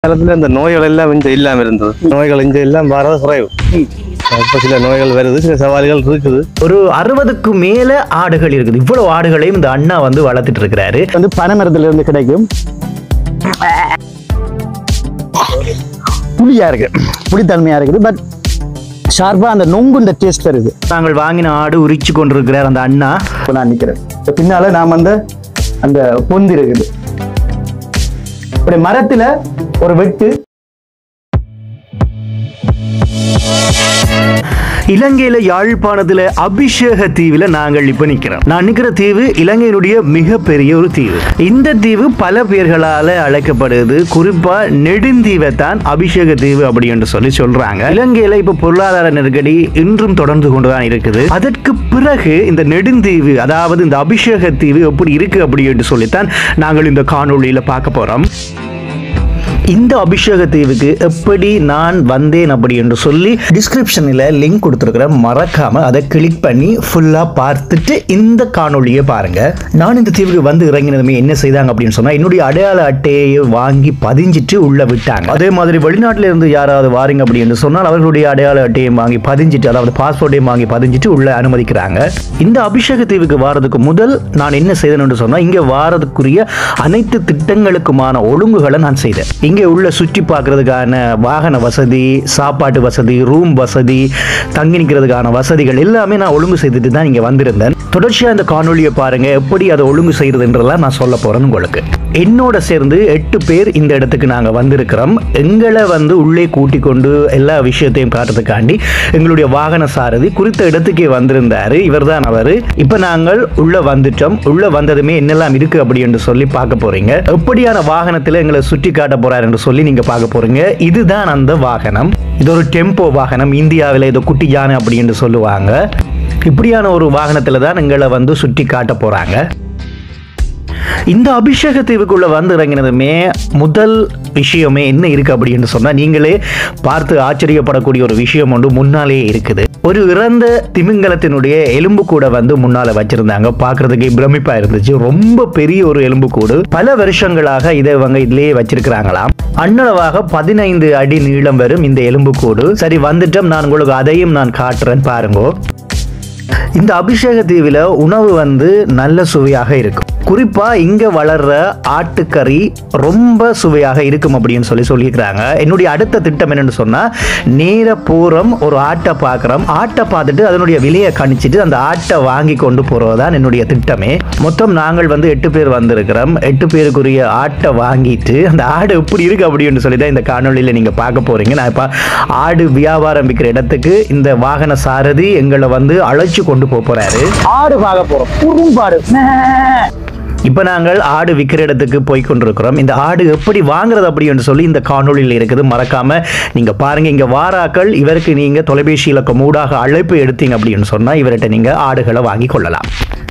காலத்துல இந்த நோய்கள் எல்லாம் இங்க இல்லாம இருந்தது நோய்கள் இங்க எல்லாம் வரது குறைவு இப்ப சில நோய்கள் வருது சில சவால்கள் இருக்குது ஒரு அறுபதுக்கு மேல ஆடுகள் இருக்குது இவ்வளவு ஆடுகளையும் இந்த அண்ணா வந்து வளர்த்துட்டு இருக்கிறாரு வந்து பனைமரத்துல இருந்து கிடைக்கும் புளியா இருக்கு புளித்தன்மையா இருக்குது பட் ஷார்ப்பா அந்த நொங்குன்ற டேஸ்ட் வருது நாங்கள் வாங்கின ஆடு உரிச்சு கொண்டிருக்கிறார் அந்த அண்ணா இப்போ நான் நிக்கிறேன் இப்ப பின்னால நாம் அந்த அந்த பொந்து இருக்குது இப்படி மரத்துல ஒரு வெட்டு இலங்கையில யாழ்ப்பாணத்துல அபிஷேக தீவுல நாங்கள் இப்ப நிக்கிறோம் நான் நிக்கிற தீவு இலங்கையினுடைய மிகப்பெரிய ஒரு தீவு இந்த தீவு பல பேர்களால அழைக்கப்படுது குறிப்பா நெடுந்தீவை தான் அபிஷேக தீவு அப்படி என்று சொல்லி சொல்றாங்க இலங்கையில இப்ப பொருளாதார நெருக்கடி இன்றும் தொடர்ந்து கொண்டுதான் இருக்குது அதற்கு பிறகு இந்த நெடுந்தீவு அதாவது இந்த அபிஷேக தீவு எப்படி இருக்கு அப்படி என்று சொல்லித்தான் நாங்கள் இந்த காணொளியில பார்க்க போறோம் இந்த அபிஷேக தீவுக்கு எப்படி நான் வந்தேன் அப்படி என்று சொல்லி டிஸ்கிரிப்ஷனில் லிங்க் கொடுத்துருக்கிறேன் மறக்காம அதை கிளிக் பண்ணி ஃபுல்லாக பார்த்துட்டு இந்த காணொளியை பாருங்க நான் இந்த தீவுக்கு வந்து இறங்கினதுமே என்ன செய்தாங்க அப்படின்னு சொன்னா என்னுடைய அடையாள அட்டையை வாங்கி பதிஞ்சிட்டு உள்ள விட்டாங்க அதே மாதிரி வெளிநாட்டில இருந்து யாராவது வாரீங்க அப்படி என்று சொன்னால் அவர்களுடைய அடையாள அட்டையை வாங்கி பதிஞ்சிட்டு அதாவது பாஸ்போர்ட்டையும் வாங்கி பதிஞ்சிட்டு உள்ள அனுமதிக்கிறாங்க இந்த அபிஷேக தீவுக்கு வாரதுக்கு முதல் நான் என்ன செய்தேன் என்று சொன்னா இங்க வாரதுக்குரிய அனைத்து திட்டங்களுக்குமான ஒழுங்குகளை நான் செய்தேன் இங்கே உள்ள சுற்றி பார்க்கறதுக்கான வாகன வசதி சாப்பாட்டு வசதி ரூம் வசதி தங்கி நிற்கிறதுக்கான வசதிகள் எல்லாமே நான் ஒழுங்கு செய்துட்டு தான் இங்கே வந்திருந்தேன் தொடர்ச்சியாக இந்த காணொளியை பாருங்க எப்படி அதை ஒழுங்கு செய்யறதுன்றதெல்லாம் நான் சொல்ல போறேன் உங்களுக்கு என்னோட சேர்ந்து எட்டு பேர் இந்த இடத்துக்கு நாங்கள் வந்திருக்கிறோம் எங்களை வந்து உள்ளே கூட்டிக் கொண்டு எல்லா விஷயத்தையும் காட்டுறதுக்காண்டி எங்களுடைய வாகன சாரதி குறித்த இடத்துக்கே வந்திருந்தாரு இவர்தான் அவர் இப்போ நாங்கள் உள்ள வந்துட்டோம் உள்ள வந்ததுமே என்னெல்லாம் இருக்கு அப்படி என்று சொல்லி பார்க்க போறீங்க எப்படியான வாகனத்தில் எங்களை சுற்றி காட்ட போறார் என்று சொல்லி நீங்க பார்க்க போறீங்க இதுதான் அந்த வாகனம் இது ஒரு டெம்போ வாகனம் இந்தியாவில் இது குட்டி யானை அப்படி என்று சொல்லுவாங்க இப்படியான ஒரு வாகனத்தில் தான் எங்களை வந்து சுற்றி காட்ட போறாங்க இந்த அபிஷேக தீவுக்குள்ள வந்து இறங்கினதுமே முதல் விஷயமே என்ன இருக்கு அப்படின்னு சொன்னா நீங்களே பார்த்து ஆச்சரியப்படக்கூடிய ஒரு விஷயம் ஒன்று முன்னாலே இருக்குது ஒரு இறந்த திமிங்கலத்தினுடைய எலும்பு கூட வந்து முன்னால வச்சிருந்தாங்க பார்க்கிறதுக்கு பிரமிப்பா இருந்துச்சு ரொம்ப பெரிய ஒரு எலும்பு கூடு பல வருஷங்களாக இதை இவங்க இதுலயே வச்சிருக்கிறாங்களாம் அன்னளவாக பதினைந்து அடி நீளம் வரும் இந்த எலும்பு கூடு சரி வந்துட்டோம் நான் உங்களுக்கு அதையும் நான் காட்டுறேன் பாருங்க இந்த அபிஷேக தீவில் உணவு வந்து நல்ல சுவையாக இருக்கும் குறிப்பா இங்க வளர்ற ஆட்டுக்கறி ரொம்ப சுவையாக இருக்கும் அப்படின்னு சொல்லி சொல்லியிருக்கிறாங்க என்னுடைய அடுத்த திட்டம் என்னன்னு சொன்னா நேர பூரம் ஒரு ஆட்டை பார்க்குறோம் ஆட்டை பார்த்துட்டு அதனுடைய விலையை கணிச்சிட்டு அந்த ஆட்டை வாங்கி கொண்டு போறதுதான் என்னுடைய திட்டமே மொத்தம் நாங்கள் வந்து எட்டு பேர் வந்திருக்கிறோம் எட்டு பேருக்குரிய ஆட்டை வாங்கிட்டு அந்த ஆடு எப்படி இருக்கு அப்படின்னு சொல்லி தான் இந்த காணொளியில நீங்க பார்க்க போறீங்க நான் இப்ப ஆடு வியாபாரம் விற்கிற இடத்துக்கு இந்த வாகன சாரதி எங்களை வந்து அழைச்சு கொண்டு போக போறாரு ஆடு பார்க்க போறோம் குறும்பாடு இப்போ நாங்கள் ஆடு விற்கிற இடத்துக்கு போய் கொண்டிருக்கிறோம் இந்த ஆடு எப்படி வாங்குறது அப்படின்னு சொல்லி இந்த காணொளியில் இருக்குது மறக்காம நீங்க பாருங்க இங்க வாராக்கள் இவருக்கு நீங்க தொலைபேசி இலக்கம் ஊடாக அழைப்பு எடுத்தீங்க அப்படின்னு சொன்னா இவர்கிட்ட நீங்க ஆடுகளை வாங்கி கொள்ளலாம்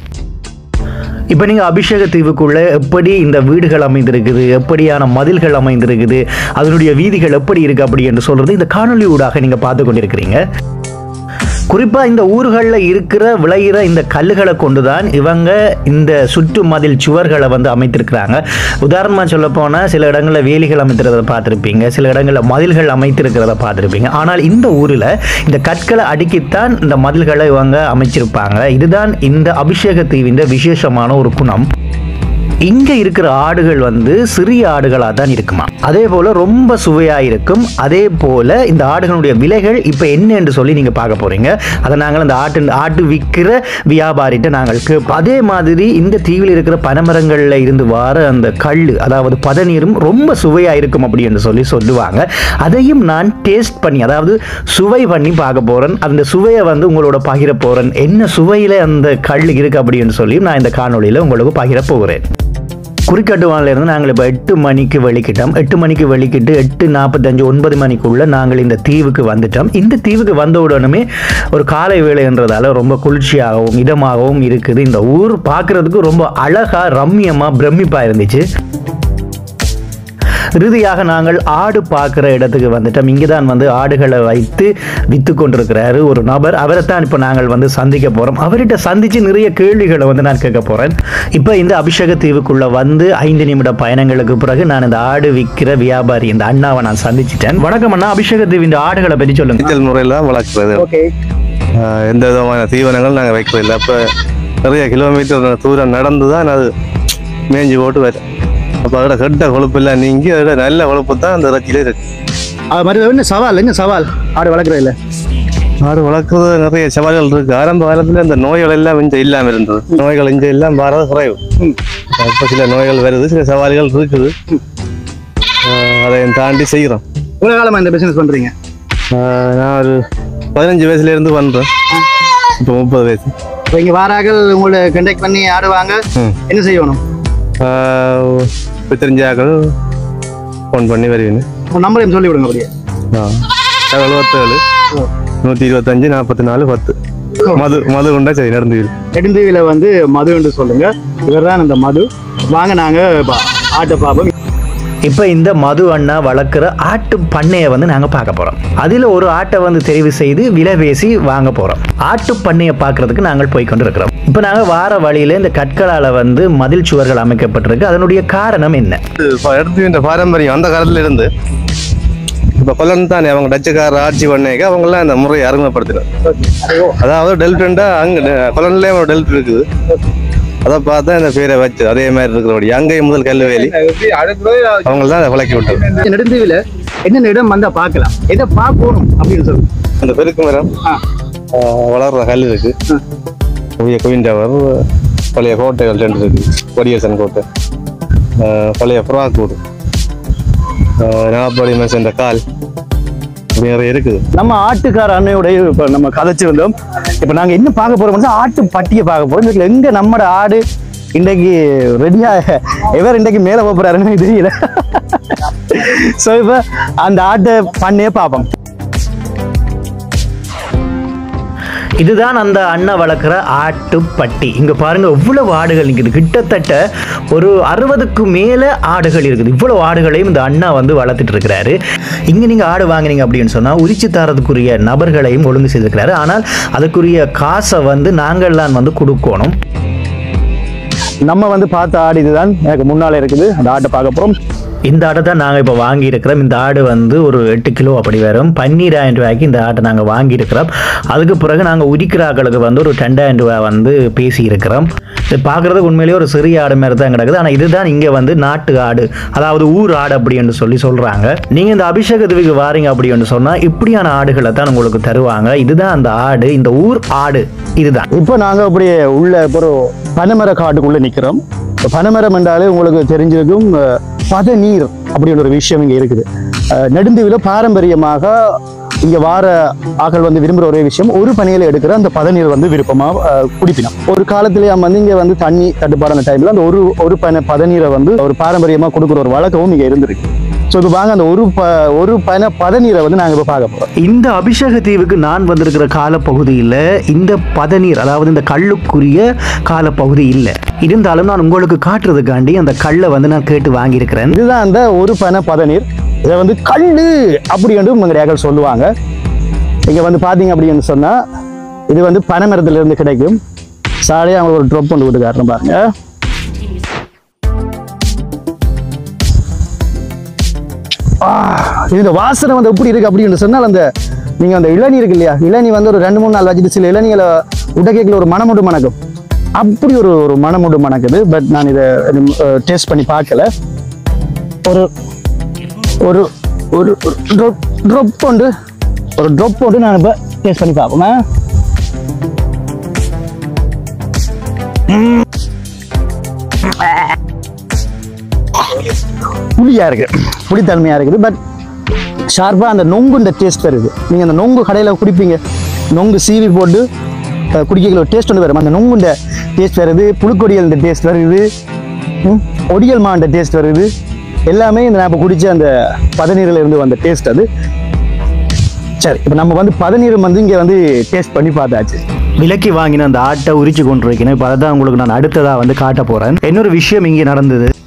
இப்போ நீங்கள் அபிஷேக தீவுக்குள்ள எப்படி இந்த வீடுகள் அமைந்திருக்குது எப்படியான மதில்கள் அமைந்திருக்குது அதனுடைய வீதிகள் எப்படி இருக்கு அப்படி என்று சொல்றது இந்த காணொளி ஊடாக நீங்கள் பார்த்து கொண்டிருக்கிறீங்க குறிப்பா இந்த ஊர்களில் இருக்கிற விளையிற இந்த கல்லுகளை கொண்டுதான் இவங்க இந்த சுற்று மதில் சுவர்களை வந்து அமைத்திருக்கிறாங்க உதாரணமா சொல்ல போனா சில இடங்களில் வேலிகள் அமைத்திருக்கிறத பார்த்துருப்பீங்க சில இடங்களில் மதில்கள் அமைத்திருக்கிறத பார்த்துருப்பீங்க ஆனால் இந்த ஊரில் இந்த கற்களை அடுக்கித்தான் இந்த மதில்களை இவங்க அமைச்சிருப்பாங்க இதுதான் இந்த அபிஷேக தீவின் விசேஷமான ஒரு குணம் இங்க இருக்கிற ஆடுகள் வந்து சிறிய ஆடுகளாக தான் இருக்குமா அதே போல ரொம்ப சுவையா இருக்கும் அதே போல இந்த ஆடுகளுடைய விலைகள் இப்ப என்ன என்று சொல்லி நீங்க பார்க்க போறீங்க அதை நாங்கள் அந்த ஆட்டு ஆட்டு விற்கிற வியாபாரிட்ட நாங்கள் கேட்போம் அதே மாதிரி இந்த தீவில் இருக்கிற பனைமரங்கள்ல இருந்து வர அந்த கல் அதாவது பதநீரும் ரொம்ப சுவையா இருக்கும் அப்படி என்று சொல்லி சொல்லுவாங்க அதையும் நான் டேஸ்ட் பண்ணி அதாவது சுவை பண்ணி பார்க்க போறேன் அந்த சுவையை வந்து உங்களோட பகிர போறேன் என்ன சுவையில அந்த கல் இருக்கு அப்படின்னு சொல்லி நான் இந்த காணொளியில உங்களுக்கு பகிர போகிறேன் குறிக்கட்டுவானில் இருந்து நாங்கள் இப்போ எட்டு மணிக்கு வெளிக்கிட்டோம் எட்டு மணிக்கு வெளிக்கிட்டு எட்டு நாற்பத்தஞ்சு ஒன்பது மணிக்குள்ள நாங்கள் இந்த தீவுக்கு வந்துட்டோம் இந்த தீவுக்கு வந்த உடனே ஒரு காலை வேலைன்றதால ரொம்ப குளிர்ச்சியாகவும் இதமாகவும் இருக்குது இந்த ஊர் பார்க்கறதுக்கு ரொம்ப அழகா ரம்மியமா பிரமிப்பா இருந்துச்சு இறுதியாக நாங்கள் ஆடு பார்க்குற இடத்துக்கு வந்துட்டோம் இங்கே தான் வந்து ஆடுகளை வைத்து வித்து கொண்டிருக்கிறாரு ஒரு நபர் அவரை தான் இப்போ நாங்கள் வந்து சந்திக்க போகிறோம் அவர்கிட்ட சந்தித்து நிறைய கேள்விகளை வந்து நான் கேட்க போகிறேன் இப்போ இந்த அபிஷேக தீவுக்குள்ளே வந்து ஐந்து நிமிட பயணங்களுக்கு பிறகு நான் இந்த ஆடு விற்கிற வியாபாரி இந்த அண்ணாவை நான் சந்திச்சிட்டேன் வணக்கம் அண்ணா அபிஷேக தீவு இந்த ஆடுகளை பற்றி சொல்லுங்க நீச்சல் முறையில் தான் வளர்க்குறது ஓகே ஆஹ் எந்த விதமான தீவனங்கள் நாங்கள் வைக்கிறது இல்லை அப்போ நிறைய கிலோமீட்டர் தூரம் நடந்து தான் அது மேய்ஞ்சி போட்டு வரும் அப்போ அதோட கெட்ட கொழுப்பு எல்லாம் நீங்கி அதோட நல்ல கொழுப்பு தான் அந்த இறைச்சியிலே இருக்கு அது மாதிரி என்ன சவால் என்ன சவால் ஆடு வளர்க்குறதுல ஆடு வளர்க்குறது நிறைய சவால்கள் இருக்கு ஆரம்ப காலத்துல இந்த நோய்கள் எல்லாம் இங்கே இல்லாமல் இருந்தது நோய்கள் இங்கே எல்லாம் வரது குறைவு இப்போ சில நோய்கள் வருது சில சவால்கள் இருக்குது ஆஹ் அதையும் தாண்டி செய்கிறோம் இவ்வளோ காலமா இந்த பிசினஸ் பண்றீங்க ஆஹ் நான் ஒரு பதினஞ்சு வயசுல இருந்து பண்றேன் இப்போ முப்பது வயசு இப்போ இங்கே வாராக்கள் உங்களை கண்டெக்ட் பண்ணி ஆடுவாங்க ம். என்ன செய்யணும் ஆஹ் இப்போ தெரிஞ்சாக்கள் ஃபோன் பண்ணி வருவீங்க உங்கள் நம்பரையும் சொல்லி விடுங்க அப்படியே எழுபத்தேழு நூற்றி இருபத்தஞ்சு நாற்பத்தி நாலு பத்து மது மது உண்டா சரி நடந்து நெடுந்தீவில வந்து மது என்று சொல்லுங்க இவர் தான் இந்த மது வாங்க நாங்க பா- ஆட்டை பார்ப்போம் இப்போ இந்த மது அண்ணா வளர்க்குற ஆட்டு பண்ணையை வந்து நாங்கள் பார்க்க போகிறோம் அதில் ஒரு ஆட்டை வந்து தெரிவு செய்து விலை பேசி வாங்க போகிறோம் ஆட்டு பண்ணையை பார்க்கறதுக்கு நாங்கள் போய் கொண்டு இருக்கிறோம் இப்போ நாங்கள் வார வழியில் இந்த கற்களால் வந்து மதில் சுவர்கள் அமைக்கப்பட்டிருக்கு அதனுடைய காரணம் என்ன இப்போ எடுத்து இந்த பாரம்பரியம் அந்த காலத்துல இருந்து இப்போ கொல்லன் தானே அவங்க டச்சுக்கார ஆட்சி பண்ணேக்க அவங்கெல்லாம் அந்த முறையை அறிமுகப்படுத்தினார் அதாவது டெல்டா அங்கே கொலன்லேயே ஒரு டெல்ட் இருக்குது அதை பார்த்தா இந்த பேரை வச்சு அதே மாதிரி இருக்கிறபடி அங்கேயும் முதல் கல்லுவேலி அவங்க தான் அதை விளக்கி விட்டது நெடுந்தீவில என்னென்ன இடம் வந்தா பார்க்கலாம் எதை பார்க்கணும் அப்படின்னு சொல்லுங்க அந்த பெருக்கு மரம் ஆ. ஆஹ் வளர்ற கல் இருக்கு புதிய குயின் டவர் பழைய கோட்டைகள் ரெண்டு இருக்கு கொடியசன் கோட்டை ஆஹ் பழைய புறாக்கூடு நாப்படி மெஸ் என்ற கால் இப்படி நிறைய இருக்குது நம்ம ஆட்டுக்கார அண்ணையோடைய இப்ப நம்ம கதைச்சிருந்தோம் இப்ப நாங்க என்ன பார்க்க போறோம் ஆட்டு பட்டியை பார்க்க போறோம் இதுல எங்க நம்மட ஆடு இன்றைக்கு ரெடியா எவர் இன்றைக்கு மேல போக போறாருன்னு எனக்கு தெரியல சோ இப்ப அந்த ஆட்டை பண்ணையே பார்ப்போம் இதுதான் அந்த அண்ணா வளர்க்குற ஆட்டுப்பட்டி இங்கே பாருங்க எவ்வளவு ஆடுகள் நிற்குது கிட்டத்தட்ட ஒரு அறுபதுக்கு மேலே ஆடுகள் இருக்குது இவ்வளவு ஆடுகளையும் இந்த அண்ணா வந்து வளர்த்துட்டு இருக்கிறாரு இங்கே நீங்கள் ஆடு வாங்குனீங்க அப்படின்னு சொன்னால் உரிச்சு தரதுக்குரிய நபர்களையும் ஒழுங்கு செய்திருக்கிறாரு ஆனால் அதுக்குரிய காசை வந்து நாங்கள்லாம் வந்து கொடுக்கணும் நம்ம வந்து பார்த்த ஆடு இதுதான் எனக்கு முன்னால இருக்குது அந்த ஆட்டை பார்க்க போறோம் இந்த ஆட்டை தான் நாங்கள் இப்போ வாங்கியிருக்கிறோம் இந்த ஆடு வந்து ஒரு எட்டு கிலோ அப்படி வரும் பன்னீராயிரம் ரூபாய்க்கு இந்த ஆட்டை நாங்கள் வாங்கியிருக்கிறோம் அதுக்கு பிறகு நாங்கள் உரிக்கிற ஆக்களுக்கு வந்து ஒரு ரெண்டாயிரம் ரூபாய் வந்து பேசியிருக்கிறோம் இது பார்க்குறதுக்கு உண்மையிலேயே ஒரு சிறிய ஆடு மாதிரி தான் கிடக்குது ஆனால் இதுதான் இங்கே வந்து நாட்டு ஆடு அதாவது ஊர் ஆடு அப்படின்னு சொல்லி சொல்கிறாங்க நீங்கள் இந்த அபிஷேகத்துக்கு வாரீங்க அப்படின்னு சொன்னால் இப்படியான ஆடுகளை தான் உங்களுக்கு தருவாங்க இதுதான் அந்த ஆடு இந்த ஊர் ஆடு இதுதான் இப்போ நாங்க அப்படியே உள்ள இப்போ ஒரு பனைமர காட்டுக்குள்ள நிக்கிறோம் இப்ப பனைமரம் என்றாலே உங்களுக்கு தெரிஞ்சிருக்கும் அஹ், பதநீர் அப்படின்னு ஒரு விஷயம் இங்க இருக்குது அஹ், நெடுந்தீவுல பாரம்பரியமாக இங்க வார ஆக்கள் வந்து விரும்புற ஒரே விஷயம் ஒரு பணியில எடுக்கிற அந்த பதநீர் வந்து விருப்பமா அஹ், குடிப்பினோம் ஒரு காலத்திலேயே வந்து இங்க வந்து தண்ணி தட்டுப்பாடான டைம்ல அந்த ஒரு ஒரு பன பதநீரை வந்து ஒரு பாரம்பரியமா கொடுக்குற ஒரு வழக்கமும் இங்க இருந்திருக்கு ஸோ இது வாங்க அந்த ஒரு ப ஒரு பன பதநீரை வந்து நாங்க இப்ப பார்க்க போறோம் இந்த அபிஷேக தீவுக்கு நான் வந்திருக்கிற காலப்பகுதியில் இந்த பதநீர் அதாவது இந்த கல்லுக்குரிய காலப்பகுதி இல்லை இருந்தாலும் நான் உங்களுக்கு காட்டுறதுக்காண்டி அந்த கல்லை வந்து நான் கேட்டு வாங்கியிருக்கிறேன் இதுதான் அந்த ஒரு பனை பதநீர் இதை வந்து கல்லு அப்படி என்று மங்கடியாக்கள் சொல்லுவாங்க இங்க வந்து பாத்தீங்க அப்படின்னு சொன்னா இது வந்து பனை மரத்துல இருந்து கிடைக்கும் சாலையை அவங்க ஒரு ட்ராப் கொண்டு விட்டுக்காருன்னு பாருங்க ஆ, இந்த வாசனை வந்து எப்படி இருக்கு அப்படின்னு சொன்னால் அந்த நீங்க அந்த இளநீ இருக்கு இல்லையா இளநீ வந்து ஒரு ரெண்டு மூணு நாள் வச்சுட்டு சில இளநீகளை உடக்கைக்குள்ள ஒரு மனமுண்டு மணக்கும் அப்படி ஒரு ஒரு மனமுண்டு மணக்குது பட் நான் இதை டேஸ்ட் பண்ணி பார்க்கல ஒரு ஒரு ஒரு ட்ராப் கொண்டு ஒரு ட்ராப் போட்டு நான் இப்போ டேஸ்ட் பண்ணி பார்ப்போம் புளியா இருக்கு புளித்தன்மையா இருக்குது பட் ஷார்ப்பா அந்த நொங்குன்ற டேஸ்ட் வருது நீங்க அந்த நொங்கு கடையில குடிப்பீங்க நொங்கு சீவி போட்டு அஹ், குடிக்கல ஒரு டேஸ்ட் ஒன்று வரும் அந்த நொங்குண்ட டேஸ்ட் வருது புழுக்கொடியல் டேஸ்ட் வருது ம், ஒடியல் மாண்ட டேஸ்ட் வருது எல்லாமே இந்த நான் இப்போ குடிச்ச அந்த பதநீரில் இருந்து வந்த டேஸ்ட் அது சரி இப்போ நம்ம வந்து பதநீர் வந்து இங்கே வந்து டேஸ்ட் பண்ணி பார்த்தாச்சு விலக்கி வாங்கின அந்த ஆட்டை உரிச்சு கொண்டு வைக்கணும் இப்போ அதை தான் உங்களுக்கு நான் அடுத்ததாக வந்து காட்ட போகிறேன் இன்னொரு விஷயம் இங்கே நடந்தது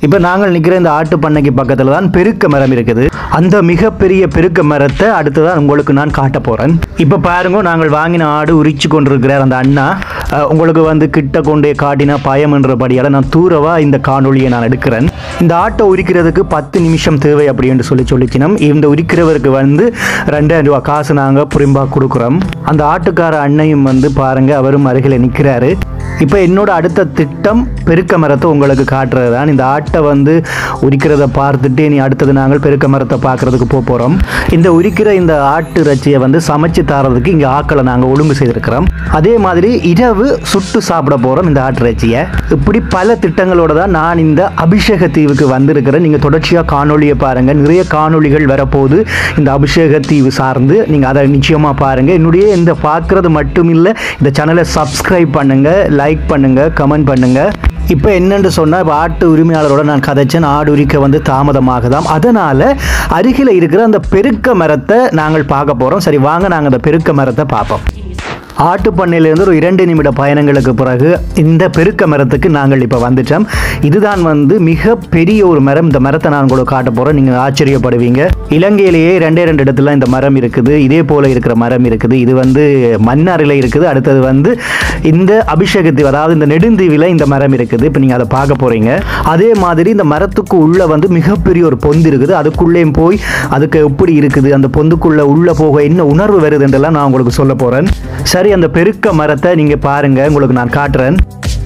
இப்போ நாங்கள் நிற்கிற இந்த ஆட்டு பண்ணைக்கு பக்கத்தில் தான் பெருக்க மரம் இருக்குது அந்த மிகப்பெரிய பெருக்க மரத்தை அடுத்ததான் உங்களுக்கு நான் காட்ட போகிறேன் இப்போ பாருங்க நாங்கள் வாங்கின ஆடு உரிச்சு கொண்டிருக்கிறார் அந்த அண்ணா அஹ், உங்களுக்கு வந்து கிட்ட கொண்டே காட்டின பயம்ன்றபடியால் நான் தூரவா இந்த காணொளியை நான் எடுக்கிறேன் இந்த ஆட்டை உரிக்கிறதுக்கு பத்து நிமிஷம் தேவை அப்படின்னு சொல்லி சொல்லிச்சினோம் இந்த உரிக்கிறவருக்கு வந்து ரெண்டாயிரம் ரூபாய் காசு நாங்கள் புரிம்பா கொடுக்குறோம் அந்த ஆட்டுக்கார அண்ணையும் வந்து பாருங்க அவரும் அருகில் நிற்கிறாரு இப்போ என்னோட அடுத்த திட்டம் பெருக்க மரத்தை உங்களுக்கு காட்டுறது தான் இந்த ஆட்டை வந்து உரிக்கிறத பார்த்துட்டு நீ அடுத்தது நாங்கள் பெருக்க மரத்தை பார்க்கறதுக்கு போக போகிறோம் இந்த உரிக்கிற இந்த ஆட்டு இறைச்சியை வந்து சமைச்சு தரதுக்கு இங்கே ஆக்களை நாங்கள் ஒழுங்கு செய்திருக்கிறோம் அதே மாதிரி இரவு சுட்டு சாப்பிட போகிறோம் இந்த ஆட்டு இறைச்சியை இப்படி பல திட்டங்களோட தான் நான் இந்த அபிஷேக தீவுக்கு வந்திருக்கிறேன் நீங்கள் தொடர்ச்சியாக காணொளியை பாருங்கள் நிறைய காணொளிகள் வரப்போகுது இந்த அபிஷேக தீவு சார்ந்து நீங்கள் அதை நிச்சயமாக பாருங்கள் என்னுடைய இந்த பார்க்குறது மட்டும் இல்லை இந்த சேனலை சப்ஸ்கிரைப் பண்ணுங்கள் லைக் பண்ணுங்கள் கமெண்ட் பண்ணுங்கள் இப்போ என்னென்று சொன்னால் இப்போ ஆட்டு உரிமையாளரோட நான் கதைச்சேன் ஆடு உரிக்க வந்து தாமதமாகுதாம் அதனால் அருகில் இருக்கிற அந்த பெருக்க மரத்தை நாங்கள் பார்க்க போகிறோம் சரி வாங்க நாங்கள் அந்த பெருக்க மரத்தை பார்ப்போம் ஆட்டு பண்ணையிலேருந்து ஒரு இரண்டு நிமிட பயணங்களுக்கு பிறகு இந்த பெருக்க மரத்துக்கு நாங்கள் இப்போ வந்துட்டோம் இதுதான் வந்து மிக பெரிய ஒரு மரம் இந்த மரத்தை நான் கூட காட்ட போகிறேன் நீங்கள் ஆச்சரியப்படுவீங்க இலங்கையிலேயே ரெண்டே ரெண்டு இடத்துல இந்த மரம் இருக்குது இதே போல இருக்கிற மரம் இருக்குது இது வந்து மன்னாரில் இருக்குது அடுத்தது வந்து இந்த அபிஷேகத்தீவு அதாவது இந்த நெடுந்தீவில் இந்த மரம் இருக்குது இப்போ நீங்கள் அதை பார்க்க போகிறீங்க அதே மாதிரி இந்த மரத்துக்கு உள்ள வந்து மிகப்பெரிய ஒரு பொந்து இருக்குது அதுக்குள்ளேயும் போய் அதுக்கு எப்படி இருக்குது அந்த பொந்துக்குள்ள உள்ள போக என்ன உணர்வு வருதுன்றெல்லாம் நான் உங்களுக்கு சொல்ல போகிறேன் சரி அந்த பெருக்க மரத்தை நீங்கள் பாருங்க உங்களுக்கு நான் காட்டுறேன்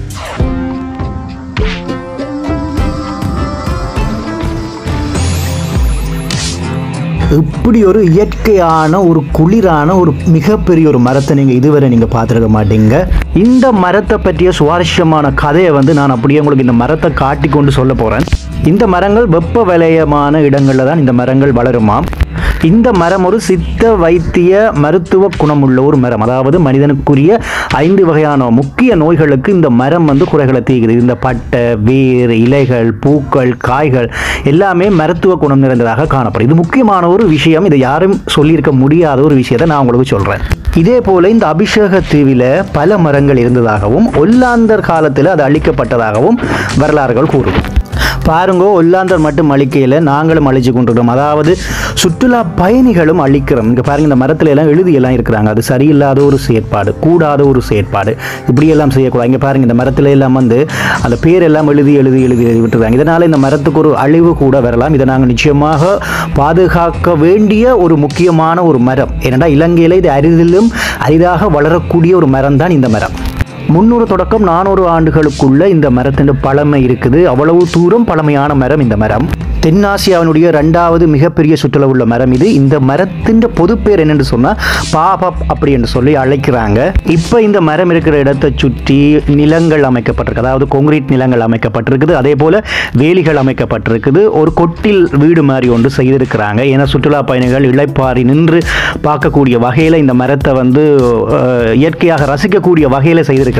இப்படி ஒரு இயற்கையான ஒரு குளிரான ஒரு மிகப்பெரிய ஒரு மரத்தை நீங்கள் இதுவரை நீங்கள் பார்த்துருக்க மாட்டீங்க இந்த மரத்தை பற்றிய சுவாரஸ்யமான கதையை வந்து நான் அப்படியே உங்களுக்கு இந்த மரத்தை காட்டி கொண்டு சொல்ல போகிறேன் இந்த மரங்கள் வெப்ப வலயமான இடங்களில் தான் இந்த மரங்கள் வளருமாம் இந்த மரம் ஒரு சித்த வைத்திய மருத்துவ குணமுள்ள ஒரு மரம் அதாவது மனிதனுக்குரிய ஐந்து வகையான முக்கிய நோய்களுக்கு இந்த மரம் வந்து குறைகளை தீக்குது இந்த பட்டை வேர் இலைகள் பூக்கள் காய்கள் எல்லாமே மருத்துவ குணம் நிறைந்ததாக காணப்படும் இது முக்கியமான ஒரு விஷயம் இதை யாரும் சொல்லியிருக்க முடியாத ஒரு விஷயத்தை நான் உங்களுக்கு சொல்கிறேன் இதே போல இந்த அபிஷேக தீவில பல மரங்கள் இருந்ததாகவும் ஒல்லாந்தர் காலத்தில் அது அழிக்கப்பட்டதாகவும் வரலாறுகள் கூறும் பாருங்க ஒல்லாந்தர் மட்டும் அழிக்கையில் நாங்களும் அழிச்சு கொண்டிருக்கிறோம் அதாவது சுற்றுலா பயணிகளும் அழிக்கிறோம் இங்கே பாருங்க இந்த மரத்துல எல்லாம் எழுதியெல்லாம் இருக்கிறாங்க அது சரியில்லாத ஒரு செயற்பாடு கூடாத ஒரு செயற்பாடு இப்படியெல்லாம் செய்யக்கூடாது இங்கே பாருங்க இந்த மரத்துல எல்லாம் வந்து அந்த பேரெல்லாம் எழுதி எழுதி எழுதி எழுதி விட்டுருக்காங்க இதனால் இந்த மரத்துக்கு ஒரு அழிவு கூட வரலாம் இதை நாங்கள் நிச்சயமாக பாதுகாக்க வேண்டிய ஒரு முக்கியமான ஒரு மரம் ஏனென்றால் இலங்கையில் இது அரிதிலும் அரிதாக வளரக்கூடிய ஒரு மரம் தான் இந்த மரம் முந்நூறு தொடக்கம் நானூறு ஆண்டுகளுக்குள்ள இந்த மரத்தின் பழமை இருக்குது அவ்வளவு தூரம் பழமையான மரம் இந்த மரம் தென்னாசியாவினுடைய ரெண்டாவது மிகப்பெரிய சுற்றுலா உள்ள மரம் இது இந்த மரத்தின் பொது பேர் என்னன்னு சொன்னா பாபப் அப்படி என்று சொல்லி அழைக்கிறாங்க இப்போ இந்த மரம் இருக்கிற இடத்தை சுற்றி நிலங்கள் அமைக்கப்பட்டிருக்கு அதாவது கொங்கிரீட் நிலங்கள் அமைக்கப்பட்டிருக்குது அதே போல வேலிகள் அமைக்கப்பட்டிருக்குது ஒரு கொட்டில் வீடு மாதிரி ஒன்று செய்திருக்கிறாங்க ஏன்னா சுற்றுலா பயணிகள் இளைப்பாரி நின்று பார்க்கக்கூடிய வகையில் இந்த மரத்தை வந்து அஹ், இயற்கையாக ரசிக்கக்கூடிய வகையில் செய்திருக்கிறாங்க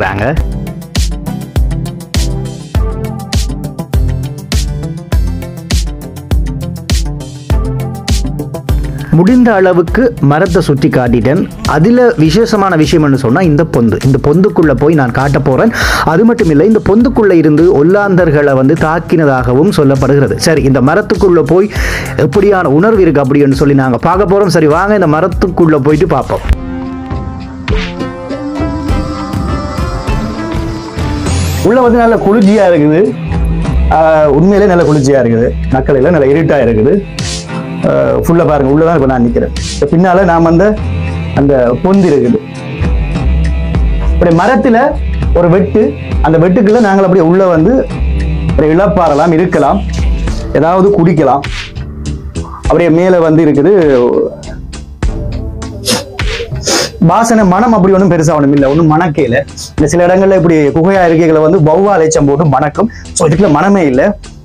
முடிந்த அளவுக்கு மரத்தை சுற்றி காட்டிட்டேன் அதில் விசேஷமான விஷயம் என்ன சொன்னால் இந்த பொந்து இந்த பொந்துக்குள்ளே போய் நான் காட்ட போகிறேன் அது மட்டும் இல்லை இந்த பொந்துக்குள்ளே இருந்து ஒல்லாந்தர்களை வந்து தாக்கினதாகவும் சொல்லப்படுகிறது சரி இந்த மரத்துக்குள்ளே போய் எப்படியான உணர்வு இருக்குது அப்படின்னு சொல்லி நாங்கள் பார்க்க போகிறோம் சரி வாங்க இந்த மரத்துக்குள்ளே போயிட்டு பார்ப்போம் உள்ள வந்து நல்ல குளிர்ச்சியா இருக்குது ஆஹ் உண்மையிலே நல்ல குளிர்ச்சியா இருக்குது நக்கலையில் நல்ல இருட்டா இருக்குது ஃபுல்லா பாருங்க உள்ளதான் இப்போ நான் நிக்கிறேன் இப்ப பின்னால நாம் அந்த அந்த பொந்து இருக்குது இப்படி மரத்துல ஒரு வெட்டு அந்த வெட்டுக்குள்ள நாங்கள் அப்படியே உள்ள வந்து ஒரு இழப்பாறலாம் இருக்கலாம் ஏதாவது குடிக்கலாம் அப்படியே மேலே வந்து இருக்குது வாசனை மனம் அப்படி ஒன்றும் பெருசா ஒன்றும் இல்லை ஒன்றும் மணக்கையில இந்த சில இடங்கள்ல இப்படி குகையா இருக்கைகளை வந்து வௌவா அலைச்சம் போட்டு மணக்கும் ஸோ இதுக்குள்ள மனமே இல்லை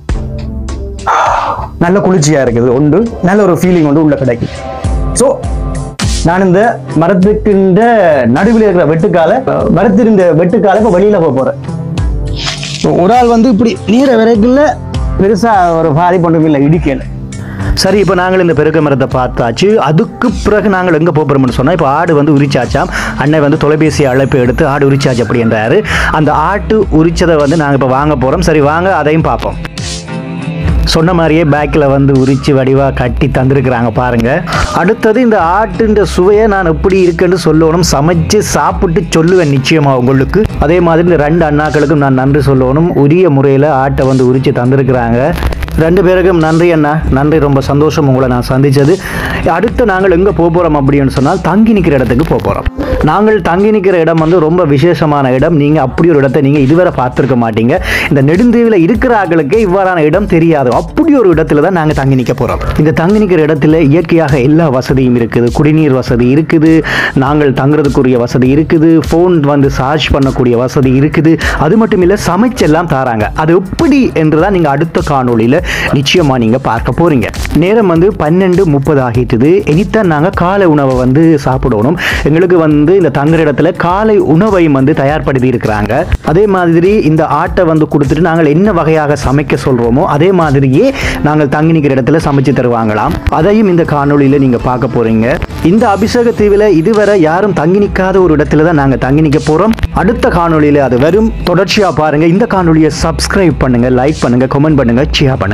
நல்ல குளிர்ச்சியா இருக்குது உண்டு நல்ல ஒரு ஃபீலிங் வந்து உள்ள கிடைக்கும் ஸோ நான் இந்த மரத்துக்கின்ற நடுவில் இருக்கிற வெட்டுக்கால மரத்திருந்த வெட்டுக்கால இப்போ வெளியில போக போறேன் So, ஒரு ஆள் வந்து இப்படி நீர விரைக்குள்ள பெருசா ஒரு பாதிப்பு ஒன்றும் இல்லை இடிக்கல சரி இப்போ நாங்கள் இந்த பெருக்க மரத்தை பார்த்தாச்சு அதுக்கு பிறகு நாங்கள் எங்கே போகிறோம்னு சொன்னால் இப்போ ஆடு வந்து உரிச்சாச்சாம் அண்ணன் வந்து தொலைபேசி அழைப்பு எடுத்து ஆடு உரிச்சாச்சு அப்படின்றாரு அந்த ஆட்டு உரிச்சதை வந்து நாங்கள் இப்போ வாங்க போகிறோம் சரி வாங்க அதையும் பார்ப்போம் சொன்ன மாதிரியே பேக்கில் வந்து உரிச்சு வடிவா கட்டி தந்திருக்கிறாங்க பாருங்க அடுத்தது இந்த ஆட்டுன்ற சுவையை நான் எப்படி இருக்குன்னு சொல்லணும் சமைச்சு சாப்பிட்டு சொல்லுவேன் நிச்சயமா உங்களுக்கு அதே மாதிரி இந்த ரெண்டு அண்ணாக்களுக்கும் நான் நன்றி சொல்லணும் உரிய முறையில் ஆட்டை வந்து உரிச்சு தந்திருக்கிறாங்க ரெண்டு பேருக்கும் நன்றி அண்ணா நன்றி ரொம்ப சந்தோஷம் உங்களை நான் சந்திச்சது அடுத்து நாங்கள் எங்கே போக போகிறோம் அப்படின்னு சொன்னால் தங்கி நிற்கிற இடத்துக்கு போக போகிறோம் நாங்கள் தங்கி நிற்கிற இடம் வந்து ரொம்ப விசேஷமான இடம் நீங்கள் அப்படி ஒரு இடத்தை நீங்கள் இதுவரை பார்த்துருக்க மாட்டீங்க இந்த நெடுந்தீவில் இருக்கிற ஆட்களுக்கே இவ்வாறான இடம் தெரியாது அப்படி ஒரு இடத்துல தான் நாங்கள் தங்கி நிற்க போகிறோம் இந்த தங்கி நிற்கிற இடத்துல இயற்கையாக எல்லா வசதியும் இருக்குது குடிநீர் வசதி இருக்குது நாங்கள் தங்குறதுக்குரிய வசதி இருக்குது ஃபோன் வந்து சார்ஜ் பண்ணக்கூடிய வசதி இருக்குது அது மட்டும் இல்லை சமைச்செல்லாம் தாராங்க அது எப்படி என்று தான் நீங்கள் அடுத்த காணொளியில் நிச்சயமாக நீங்கள் பார்க்க போகிறீங்க நேரம் வந்து பன்னெண்டு முப்பது ஆகிட்டுது இனித்தான் நாங்கள் காலை உணவை வந்து சாப்பிடணும் எங்களுக்கு வந்து இந்த தங்குற இடத்துல காலை உணவையும் வந்து தயார்படுத்தி இருக்கிறாங்க அதே மாதிரி இந்த ஆட்டை வந்து கொடுத்துட்டு நாங்கள் என்ன வகையாக சமைக்க சொல்கிறோமோ அதே மாதிரியே நாங்கள் தங்கி நிற்கிற இடத்துல சமைச்சு தருவாங்களாம் அதையும் இந்த காணொளியில் நீங்கள் பார்க்க போகிறீங்க இந்த அபிஷேக தீவில் இதுவரை யாரும் தங்கி நிற்காத ஒரு இடத்துல தான் நாங்கள் தங்கி நிற்க போகிறோம் அடுத்த காணொளியில் அது வரும் தொடர்ச்சியாக பாருங்கள் இந்த காணொளியை சப்ஸ்கிரைப் பண்ணுங்கள் லைக் பண்ணுங்கள் கமெண்ட் பண்ணுங்கள் ஷேர் பண்ணுங்கள்